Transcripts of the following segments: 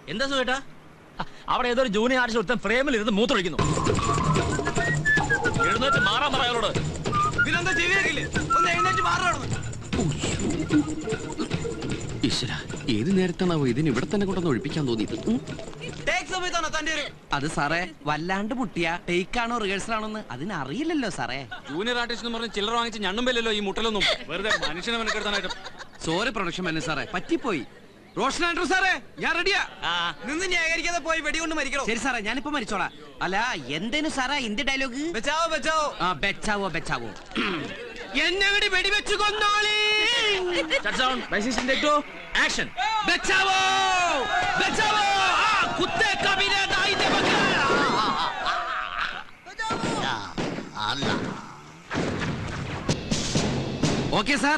എന്താ സുഖേട്ടാ അവിടെ ഏതോ ഒരു ജൂനിയർ ആർട്ടിസ്റ്റ് ഒരുത്തൻ ഫ്രെയിമിൽ ഇരുന്ന് മൂത്രമൊഴിക്കുന്നു എഴുന്നേറ്റ് മാറാൻ പറ അയാളോട് ഇതിനെന്താ ചെവിയാക്കില്ലേ ഒന്ന് എഴുന്നേറ്റ് മാറണം ഈശ്വര ഏത് നേരത്താണാവോ ഇതിന് ഇവിടെ തന്നെ കൊണ്ടൊന്ന് ഒഴിപ്പിക്കാൻ തോന്നിയത് ഉം. ടേക്ക് സമയത്താണോ തന്റെ ഒരു അത് സാറേ വല്ലാണ്ട് മുട്ടിയ ടേക്ക് ആണോ റിഹേഴ്സൽ ആണോന്ന് അതിനറിയില്ലല്ലോ സാറേ ജൂനിയർ ആർട്ടിസ്റ്റ് എന്ന് പറഞ്ഞ് ചില്ലറ വാങ്ങിച്ച് ഞണ്ണുമ്പല്ലോ ഈ മുട്ടലൊന്നും വെറുതെ മനുഷ്യനെ മെനക്കെടുത്താനായിട്ട് സോറി പ്രൊഡക്ഷൻ മാനേജ് സാറേ പറ്റിപ്പോയി റോഷൻ ആൻഡ്രൂ സാറേ ഞാൻ റെഡിയാ നിന്ന് ന്യായീകരിക്കാതെ പോയി വെടികൊണ്ട് മരിക്കണോ ശരി സാറേ ഞാനിപ്പോ മരിച്ചോളാം അല്ല എന്തേനു സാറേ ഇന്ത്യ ഡയലോഗ് ബച്ചാവോ ബച്ചാവോ ആ ബെച്ചാവോ ബെച്ചാവോ എന്നെ കൂടി വെടിവെച്ചു കൊന്നോളി ആക്ഷൻ ബെച്ചാവോ ബെച്ചാവോ ആ കുത്തേ കബീര ദായിന്റെ മക്കൾ ഓക്കെ സാർ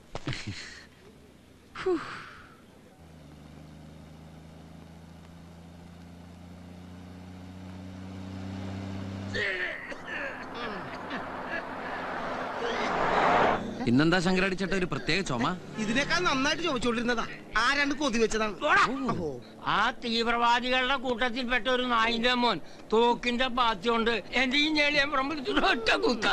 ഇന്നെന്താ ശങ്കരടിച്ചിട്ട് ഒരു പ്രത്യേക ചുമ ഇതിനേക്കാൾ നന്നായിട്ട് ചോദിച്ചോണ്ടിരുന്നതാ ആരാണ്ട് കൊതി വെച്ചതാണ് ഓഹോ. ആ തീവ്രവാദികളുടെ കൂട്ടത്തിൽപ്പെട്ട ഒരു നായിന്റെ മോൻ തോക്കിന്റെ പാത്തിയോണ്ട് എന്റെ ഈ ഞെളിയൻ പറമ്പിൽ ഒറ്റ കുത്ത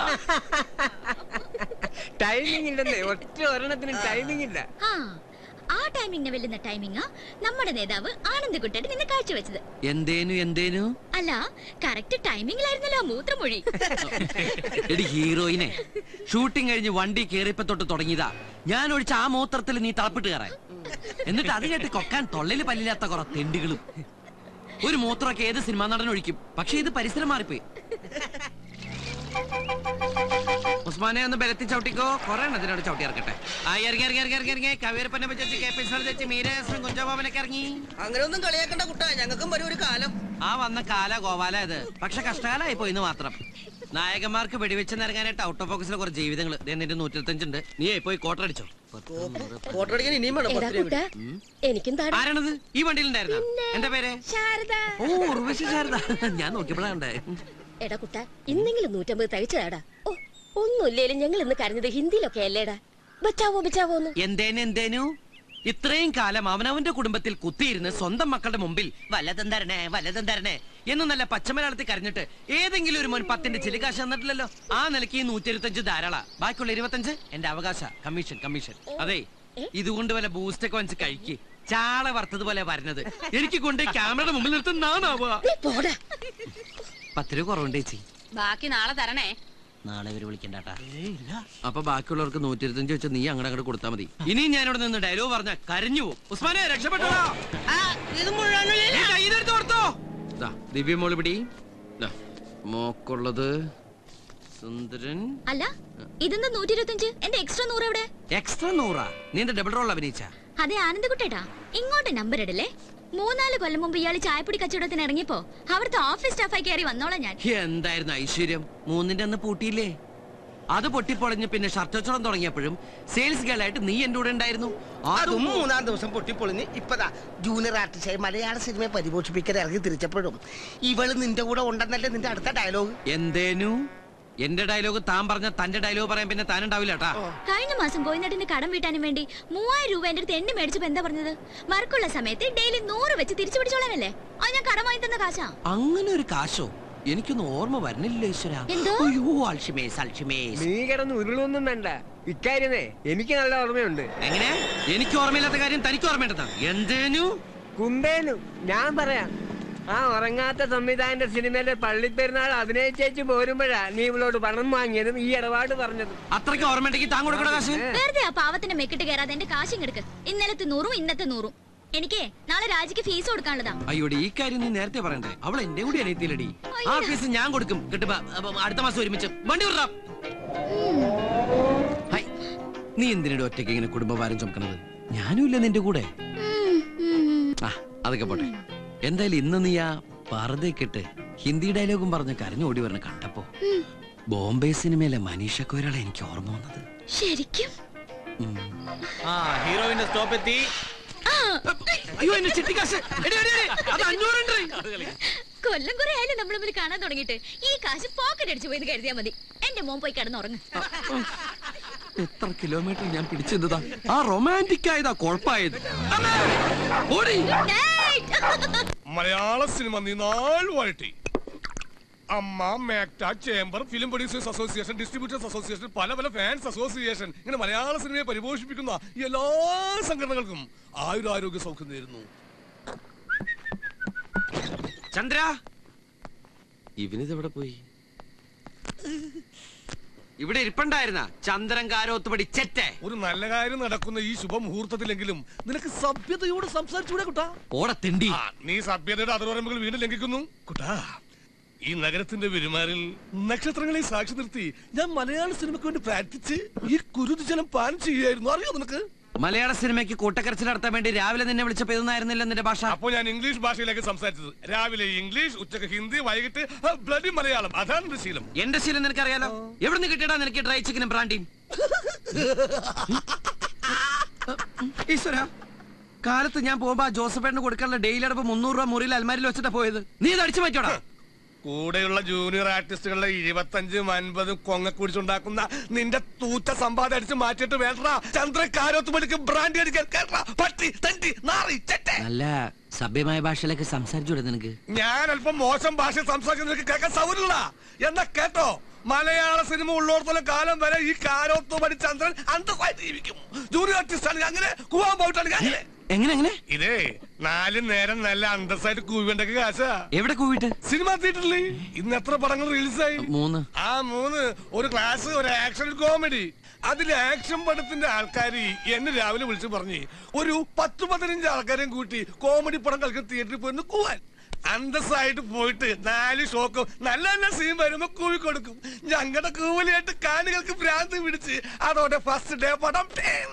ടൈമിംഗ് ഇല്ലെന്നേ ഒറ്റ ഒരെണ്ണത്തിന് ടൈമിംഗ് ഇല്ല ആ ആ ടൈമിങ്ങിനെ വെല്ലുന്ന ടൈമിങ്ങാ നമ്മുടെ നേതാവ് ആനന്ദകുട്ടൻ നിന്ന് കാഴ്ചവെച്ചത് എന്തേനു എന്തേനു അല്ല കറക്റ്റ് ടൈമിങ്ങിലായിരുന്നല്ലോ ആ മൂത്രമൊഴി എടി ഹീറോയിനെ ഷൂട്ടിംഗ് കഴിഞ്ഞ് വണ്ടി കേറിയപ്പോ തൊട്ട് തുടങ്ങിയതാ ഞാൻ ഒഴിച്ച ആ മൂത്രത്തിൽ നീ തളപ്പിട്ട് കയറാൻ എന്നിട്ട് അത് കേട്ട് കൊക്കാൻ തൊള്ളില് പല്ലില്ലാത്ത കുറെ തെണ്ടികളും ഒരു മൂത്രമൊക്കെ ഏത് സിനിമാ നടൻ ഒഴിക്കും പക്ഷെ ഇത് പരിസരം മാറിപ്പോയി ഉസ്മാനെ ഒന്ന് ബലത്തിൽ ചവിട്ടിക്കോ കുറെ എണ്ണത്തിനോട് ചവിട്ടി ഇറക്കട്ടെ ആ ഇറങ്ങി ഇറങ്ങി ഇറങ്ങി ഇറങ്ങി ഇറങ്ങി കവിയരപ്പനെ വെച്ച് കെ പി എസ് വെച്ച് മീരേശ്വരൻ കുഞ്ചാബോബനൊക്കെ ഇറങ്ങി അങ്ങനെ ഒന്നും കളിയാക്കണ്ട കുട്ടാ ഞങ്ങൾക്കും വരും ഒരു കാലം ആ വന്ന കാല ഗോപാല ഇത് പക്ഷെ കഷ്ടകാലായി പോയിന്ന് മാത്രം നായകന്മാർക്ക് വെടിവെച്ച് നിറങ്ങാനായിട്ട് ഔട്ട് ഓഫ് ഫോക്കസിലെ കുറച്ച് ജീവിതങ്ങൾ നിന്റെ നൂറ്റിരുത്തഞ്ചുണ്ട് നീ പോയി കോട്ടടിച്ചോ ഫോട്ടോ അടിക്കാൻ ഇനിയും വേണം പത്ത് രൂപ കൂടി. എനിക്കും താടാ ആരാണത് ഈ വണ്ടിയിലുണ്ടായിരുന്ന എന്റെ പേര് ശാരദ ഓ ഉർവശി ശാരദ ഞാൻ നോക്കിയപ്പോഴാണ്ടേ എടാ കുട്ട ഇന്നെങ്കിലും നൂറ്റമ്പത് തയ്ച്ചതാടാ ഓ ഒന്നുമില്ലേലും ഞങ്ങൾ ഇന്ന് കരഞ്ഞത് ഹിന്ദിയിലൊക്കെ അല്ലേടാ ബച്ചാവോ ബച്ചാവോന്ന് എന്തേനു എന്തേനു ഇത്രയും കാലം അവനവന്റെ കുടുംബത്തിൽ കുത്തിയിരുന്ന് സ്വന്തം മക്കളുടെ മുമ്പിൽ വല്ലതും തരണേ വല്ലതും തരണേ എന്ന് നല്ല പച്ചമലയാളത്തിൽ കരഞ്ഞിട്ട് ഏതെങ്കിലും ഒരു മോൻ പത്തിന്റെ ചിലികാശ് തന്നിട്ടില്ലല്ലോ ആ നിലയ്ക്ക് ഈ നൂറ്റി ഇരുപത്തഞ്ച് ധാരാള ബാക്കിയുള്ള ഇരുപത്തഞ്ച് എന്റെ അവകാശ കമ്മീഷൻ കമ്മീഷൻ അതെ ഇതുകൊണ്ട് വല്ല ബൂസ്റ്റ് ഒക്കെ വാങ്ങിച്ച് കഴിക്ക് ചാള വറുത്തതുപോലെ വരുന്നത് എനിക്ക് കൊണ്ട് ക്യാമറയുടെ മുമ്പിൽ നിർത്തുന്ന നാണാവുക നീ പോടാ പത്ത് രൂപ കുറവുണ്ട് ചേച്ചി ബാക്കി നാളെ തരണേ നാളെ ഇവര് വിളിക്കണ്ടാട്ടാ അപ്പൊ ബാക്കിയുള്ളവർക്ക് നൂറ്റി ഇരുപത്തഞ്ച് വെച്ച് നീ അങ്ങോട്ട് അങ്ങോട്ട് കൊടുത്താൽ മതി ഇനി ഞാൻ ഇവിടെ നിന്ന് ഡയലോഗ് പറഞ്ഞ കരഞ്ഞു പോകും ഉസ്മാനെ രക്ഷപ്പെട്ടോ ദിവ്യ മോള് പിടി ദാ, മോക്കുള്ളത് സുന്ദരൻ അല്ല ഇതെന്താ നൂറ്റി ഇരുപത്തഞ്ച് എന്റെ എക്സ്ട്രാ നൂറ് എവിടെ എക്സ്ട്രാ നൂറാ നീ എന്റെ ഡബിൾ റോൾ അഭിനയിച്ച അതെ ആനന്ദകുട്ടേട്ടാ ഇങ്ങോട്ട് നമ്പർ ഇടല്ലേ മൂന്നാല് കൊല്ലം മുമ്പ് ഇയാള് ചായപ്പൊടി കച്ചവടത്തിന് ഇറങ്ങിയപ്പോ അവിടുത്തെ ഓഫീസ് സ്റ്റാഫായി കയറി വന്നോളാം ഞാൻ എന്തായിരുന്നു ഐശ്വര്യം മൂന്നിന്റെ അന്ന് പൂട്ടിയില്ലേ അത് പൊട്ടിപ്പൊളഞ്ഞ് പിന്നെ ഷർട്ട് വെച്ചോളം തുടങ്ങിയപ്പോഴും സെയിൽസ് ഗേൾ ആയിട്ട് നീ എന്റെ കൂടെ ഉണ്ടായിരുന്നു അതും മൂന്നാം ദിവസം പൊട്ടിപ്പൊളിഞ്ഞ് ഇപ്പതാ ജൂനിയർ ആർട്ടിസ്റ്റായി മലയാള സിനിമയെ പരിപോഷിപ്പിക്കാൻ ഇറങ്ങി തിരിച്ചപ്പോഴും ഇവള് നിന്റെ കൂടെ ഉണ്ടെന്നല്ലേ നിന്റെ അടുത്ത ഡയലോഗ് എന്തേനു എന്റെ ഡയലോഗ് താൻ പറഞ്ഞ തന്റെ ഡയലോഗ് പറയാൻ പിന്നെ താൻ ഉണ്ടാവില്ല കേട്ടാ കഴിഞ്ഞ മാസം കോയിനട്ടിന്റെ കടം വീട്ടാനും വേണ്ടി മൂവായിരം രൂപ എന്റെ അടുത്ത് എണ്ണ മേടിച്ചപ്പോ എന്താ പറഞ്ഞത് വർക്കുള്ള സമയത്ത് ഡെയിലി നൂറ് വെച്ച് തിരിച്ചു പിടിച്ചോളാനല്ലേ അത് ഞാൻ കടം വാങ്ങി തന്ന കാശാ അങ്ങനെ ഒരു കാശോ എനിക്കൊന്നും ഓർമ്മ വരുന്നില്ല ഈശ്വര എന്തോ? അയ്യോ അൽഷിമേസ് അൽഷിമേസ് നീ കിടന്ന് ഉരുളൊന്നും വേണ്ട ഇക്കാര്യമേ എനിക്ക് നല്ല ഓർമ്മയുണ്ട് എങ്ങനെ എനിക്ക് ഓർമ്മയില്ലാത്ത കാര്യം തനിക്ക് ഓർമ്മയുണ്ടെന്നാ എന്തേനു കുമ്പേനു ഞാൻ പറയാം ആ ഉറങ്ങാത്ത സംവിധായകന്റെ സിനിമയിലെ പള്ളിപ്പെരുന്നാൾ അഭിനയിച്ചേച്ച് പോരുമ്പോഴാ നീ ഇവളോട് പണം വാങ്ങിയതും ഈ ഇടപാട് പറഞ്ഞതും അത്രയ്ക്ക് ഓർമ്മയുണ്ടെങ്കിൽ താൻ കൊടുക്കണ കാശ് വെറുതെ ആ പാവത്തിന്റെ മെക്കിട്ട് കയറാതെ എന്റെ കാശും കിടക്ക് ഇന്നലത്തെ നൂറും ഇന്നത്തെ നൂറും എനിക്ക് നാളെ രാജിക്ക് ഫീസ് കൊടുക്കാനുള്ളതാ അയ്യോടി ഈ കാര്യം നീ നേരത്തെ പറയണ്ടേ അവൾ എന്റെ കൂടി അനിയത്തിയിലടി ആ ഫീസ് ഞാൻ കൊടുക്കും കിട്ടുമ്പോ അപ്പൊ അടുത്ത മാസം ഒരുമിച്ച് വണ്ടി വിടാം ഹൈ, നീ എന്തിനടി ഒറ്റയ്ക്ക് ഇങ്ങനെ കുടുംബഭാരം ചുമക്കണത് ഞാനും ഇല്ല നിന്റെ കൂടെ ആ അതൊക്കെ പോട്ടെ എന്തായാലും ഇന്ന് നീ ആ പറതേക്കിട്ട് ഹിന്ദി ഡയലോഗും പറഞ്ഞ് കരഞ്ഞു ഓടി വരണ കണ്ടപ്പോ ബോംബെ സിനിമയിലെ മനീഷ കൊയ്രാളെ എനിക്ക് ഓർമ്മ വന്നത് ശരിക്കും ഉം. ആ ഹീറോയിന്റെ സ്റ്റോപ്പ് എത്തി അയ്യോ എന്റെ ചിട്ടിക്കാശ് എടി, എടി, എടി, അത് അഞ്ഞൂറുണ്ട് കൊല്ലം കുറെ ആയാലും നമ്മൾ തമ്മിൽ കാണാൻ തുടങ്ങിയിട്ട് ഈ കാശ് പോക്കറ്റ് അടിച്ചു പോയി കരുതിയാ മതി എന്റെ മോൻ പോയി കിടന്നുറങ്ങ് എത്ര കിലോമീറ്റർ ഞാൻ പിടിച്ചെന്നതാ ആ റൊമാൻറ്റിക് ആയതാ കുഴപ്പമായത് അമ്മേ! ഓടി ഡേയ്! മലയാള സിനിമ നീ നാൾ വഴറ്റി AMMA MACTA chamber film producers association distributors association പല പല ഫാൻസ് അസോസിയേഷൻ ഇങ്ങനെ മലയാള സിനിമയെ പരിപോഷിപ്പിക്കുന്ന എല്ലാ സംഘടനകൾക്കും ആയുരാരോഗ്യ സൗഖ്യം നേരുന്നു ചന്ദ്ര ഇവനിതെവിടെ പോയി ഇവിടെ ഇരിപ്പണ്ടായിരുന്ന ചന്ദ്രൻ കാരോത്തുപടി ചെറ്റേ ഒരു നല്ല കാര്യം നടക്കുന്ന ഈ ശുഭമുഹൂർത്തത്തിലെങ്കിലും നിനക്ക് സഭ്യതയോട് സംസാരിച്ചൂടെ കുട്ടാ ഓടെ തിണ്ടി ആ, നീ സഭ്യതയുടെ അതിർവരമ്പുകൾ വീണ്ടും ലംഘിക്കുന്നു കുട്ടാ ഈ നഗരത്തിന്റെ പെരുമാറിൽ നക്ഷത്രങ്ങളെ സാക്ഷി നിർത്തി ഞാൻ മലയാള സിനിമയ്ക്ക് വേണ്ടി പ്രാർത്ഥിച്ച് ഈ കുരുതി ജലം പാനം ചെയ്യുകയായിരുന്നു അറിയോ നിനക്ക് മലയാള സിനിമയ്ക്ക് കൂട്ടക്കരച്ചിൽ നടത്താൻ വേണ്ടി രാവിലെ നിന്നെ വിളിച്ചപ്പോ ഇതൊന്നായിരുന്നില്ല നിന്റെ ഭാഷ അപ്പോ ഞാൻ ഇംഗ്ലീഷ് ഭാഷയിലേക്ക് സംസാരിച്ചത് രാവിലെ ഇംഗ്ലീഷ് ഉച്ചക്ക് ഹിന്ദി വൈകിട്ട് ബ്ലഡി മലയാളം അതാണ് എന്റെ ശീലം എന്റെ ശീലം നിനക്കറിയാലോ എവിടെ നിന്ന് കിട്ടിയടാ നിനക്ക് ഡ്രൈ ചിക്കനും ബ്രാൻഡിയും ഈശ്വര കാലത്ത് ഞാൻ പോകുമ്പോ ആ ജോസഫേട്ടിന് കൊടുക്കാനുള്ള ഡെയിലി അടപ്പ് മുന്നൂറ് രൂപ മുറിയിൽ അൽമാരിൽ വെച്ചിട്ടാ പോയത് നീ ഇത് അടിച്ചു മാറ്റോടാ കൂടെയുള്ള ജൂനിയർ ആർട്ടിസ്റ്റുകളുടെ ഇരുപത്തഞ്ചും അൻപതും കൊങ്ങ കുടിച്ചുണ്ടാക്കുന്ന നിന്റെ തൂച്ച സമ്പാദം അടിച്ച് മാറ്റിയിട്ട് വേണ്ട ചന്ദ്രക്കാരോത്ത് പഠിക്കും ബ്രാൻഡി അടിക്കാൻ കേട്ടാ പട്ടി തണ്ടി നാറി ചെറ്റെ നല്ല സഭ്യമായ ഭാഷയിലേക്ക് സംസാരിച്ചൂടെ നിനക്ക് ഞാൻ അല്പം മോശം ഭാഷ സംസാരിക്കുന്ന നിനക്ക് കേൾക്കാൻ സൗകര്യമില്ല എന്നാ കേട്ടോ മലയാള സിനിമ ഉള്ളിടത്തോളം കാലം വരെ ഈ കാരോത്ത് പടി ചന്ദ്രൻ അന്തസ്സായിട്ട് ജീവിക്കും ജൂനിയർ ആർട്ടിസ്റ്റ് ആണെങ്കിൽ അങ്ങനെ കൂവാൻ പോയിട്ടാണെങ്കിൽ അങ്ങനെ എങ്ങനെ എങ്ങനെ ഇതേ നാല് നേരം നല്ല അന്തസ്സായിട്ട് കൂവേണ്ടൊക്കെ കാശാ എവിടെ കൂവിട്ട് സിനിമ തിയേറ്ററിൽ ഇന്ന് എത്ര പടങ്ങൾ റിലീസായി മൂന്ന് ആ മൂന്ന് ഒരു ക്ലാസ് ഒരു ആക്ഷൻ ഒരു കോമഡി അതിൽ ആക്ഷൻ പടത്തിന്റെ ആൾക്കാർ എന്നെ രാവിലെ വിളിച്ചു പറഞ്ഞു ഒരു പത്ത് പതിനഞ്ച് ആൾക്കാരെയും കൂട്ടി കോമഡി പടം കളിക്കുന്ന തിയേറ്ററിൽ പോയിരുന്നു കൂവാൻ അന്തസ്സായിട്ട് പോയിട്ട് നാല് ഷോക്കും നല്ല നല്ല സീൻ വരുമ്പോ കൂവി കൊടുക്കും ഞങ്ങളുടെ കൂവലിയായിട്ട് കാണികൾക്ക് ഭ്രാന്ത് പിടിച്ച് അതോടെ ഫസ്റ്റ് ഡേ പടം ടേം.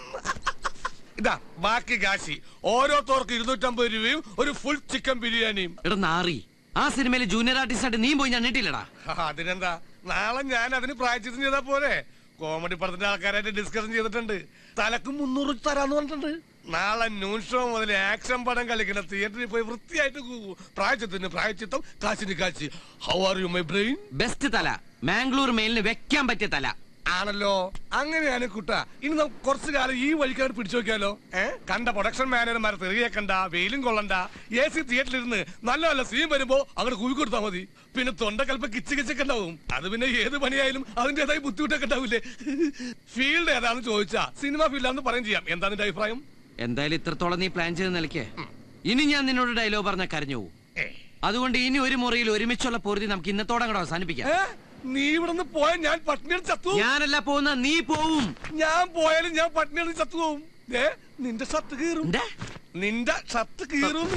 ഇതാ ബാക്കി കാശി ഓരോരുത്തർക്ക് ഇരുന്നൂറ്റമ്പത് രൂപയും ഒരു ഫുൾ ചിക്കൻ ബിരിയാണിയും എടാ നാറി ആ സിനിമയിൽ ജൂനിയർ ആർട്ടിസ്റ്റ് ആയിട്ട് നീ പോയി ഞാൻ നീട്ടില്ലടാ ആ, അതിനെന്താ നാളെ ഞാൻ അതിന് പ്രായച്ചിത്തം ചെയ്താ പോരെ കോമഡി പടത്തിന്റെ ആൾക്കാരായിട്ട് ഡിസ്കഷൻ ചെയ്തിട്ടുണ്ട് തലക്ക് മുന്നൂറ് വെച്ച് തരാന്ന് പറഞ്ഞിട്ടുണ്ട് നാളെ ന്യൂൺ ഷോ മുതൽ ആക്ഷൻ പടം കളിക്കുന്ന തിയേറ്ററിൽ പോയി വൃത്തിയായിട്ട് കൂവൂ പ്രായച്ചിത്തിന് പ്രായച്ചിത്തം കാശിന് കാശി how are you my brain best തല മാംഗ്ലൂർ മെയിലിന് വെക്കാൻ പറ്റിയ തല ആണല്ലോ അങ്ങനെയാണ് കുട്ട ഇനി നമുക്ക് കുറച്ചു കാലം ഈ വഴിക്കാർ പിടിച്ചു നോക്കിയാലോ ഏ കണ്ട പ്രൊഡക്ഷൻ മാനേജർമാരെ തെറിയേക്കണ്ട വെയിലും കൊള്ളണ്ട എ സി തിയേറ്ററിലിരുന്ന് നല്ല നല്ല സീൻ വരുമ്പോ അങ്ങോട്ട് കൂവി കൊടുത്താൽ മതി പിന്നെ തൊണ്ടക്കൽപ്പ കിച്ച് കിച്ചൊക്കെ ഉണ്ടാവും അത് പിന്നെ ഏത് പണിയായാലും അതിന്റേതായ ബുദ്ധിമുട്ടൊക്കെ ഉണ്ടാവില്ലേ ഫീൽഡ് ഏതാണെന്ന് ചോദിച്ചാ സിനിമ ഫീൽഡാന്ന് പറയും ചെയ്യാം എന്താ നിന്റെ അഭിപ്രായം എന്തായാലും ഇത്രത്തോളം നീ പ്ലാൻ ചെയ്ത് നിലയ്ക്ക് ഇനി ഞാൻ നിന്നോട് ഡയലോഗ് പറഞ്ഞ കരഞ്ഞു പോകും ഏ. അതുകൊണ്ട് ഇനി ഒരു മുറിയിൽ ഒരുമിച്ചുള്ള പൊറുതി നമുക്ക് ഇന്നത്തോടെ അങ്ങോട്ട് അവസാനിപ്പിക്കാം ഏ? നീ ഇവിടുന്ന് പോയ ഞാൻ പട്ടിണി ചത്തു ഞാനല്ല പോകുന്ന നീ പോവും ഞാൻ പോയാലും ഞാൻ പട്ടിണി ചത്തു പോവും ഏ നിന്റെ ഷർട്ട് കീറും എന്താ നിന്റെ ഷർട്ട് കീറും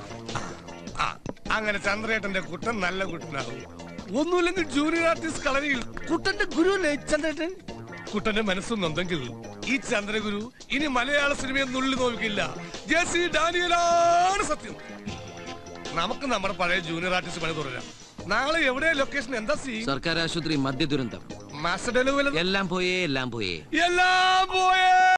ആ അങ്ങനെ ചന്ദ്രേട്ടന്റെ കുട്ടൻ നല്ല കുട്ടനാകും ഒന്നുമില്ലെങ്കിൽ ജൂനിയർ ആർട്ടിസ്റ്റ് കളരിയിൽ കുട്ടന്റെ ഗുരുവല്ലേ ചന്ദ്രേട്ടൻ കുട്ടന്റെ മനസ്സൊന്നുണ്ടെങ്കിൽ ഈ ചന്ദ്രഗുരു ഇനി മലയാള സിനിമയെ നുള്ളി നോക്കില്ല ജെ സി ഡാനിയലാണ് സത്യം നമുക്ക് നമ്മുടെ പഴയ ജൂനിയർ ആർട്ടിസ്റ്റ് പണി തുടരാം നാളെ എവിടെ ലൊക്കേഷൻ എന്താ സീ സർക്കാർ ആശുപത്രി മദ്യ ദുരന്തം മാസ്റ്റർ ഡെലിവറി എല്ലാം പോയേ എല്ലാം പോയേ എല്ലാം പോയേ